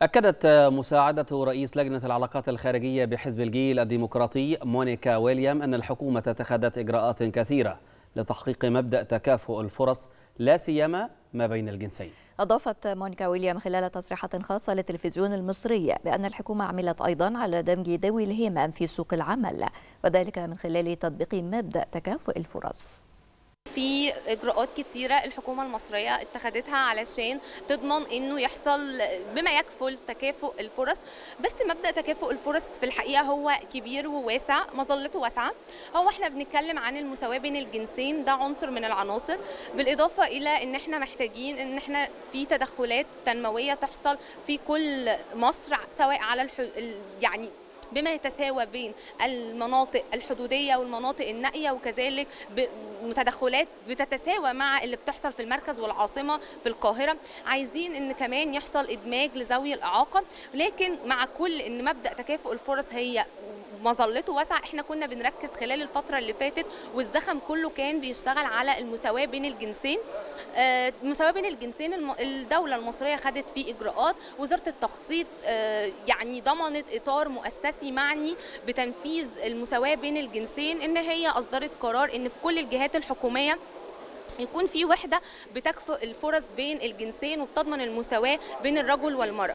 أكدت مساعدة رئيس لجنة العلاقات الخارجية بحزب الجيل الديمقراطي مونيكا ويليام أن الحكومة اتخذت إجراءات كثيرة لتحقيق مبدأ تكافؤ الفرص لا سيما ما بين الجنسين أضافت مونيكا ويليام خلال تصريحات خاصة للتلفزيون المصري بأن الحكومة عملت أيضا على دمج ذوي الهمم في سوق العمل وذلك من خلال تطبيق مبدأ تكافؤ الفرص في اجراءات كتيره الحكومه المصريه اتخذتها علشان تضمن انه يحصل بما يكفل تكافؤ الفرص بس مبدا تكافؤ الفرص في الحقيقه هو كبير وواسع مظلته واسعه هو احنا بنتكلم عن المساواه بين الجنسين ده عنصر من العناصر بالاضافه الى ان احنا محتاجين ان احنا في تدخلات تنمويه تحصل في كل مصر سواء على الح... يعني بما يتساوى بين المناطق الحدودية والمناطق النائية وكذلك متدخلات بتتساوى مع اللي بتحصل في المركز والعاصمة في القاهرة عايزين ان كمان يحصل ادماج لذوي الاعاقة لكن مع كل ان مبدأ تكافؤ الفرص هي مظلته واسعه احنا كنا بنركز خلال الفتره اللي فاتت والزخم كله كان بيشتغل على المساواه بين الجنسين آه المساواه بين الجنسين الدوله المصريه خدت فيه اجراءات وزاره التخطيط آه يعني ضمنت اطار مؤسسي معني بتنفيذ المساواه بين الجنسين ان هي اصدرت قرار ان في كل الجهات الحكوميه يكون في وحده بتكفئ الفرص بين الجنسين وبتضمن المساواه بين الرجل والمراه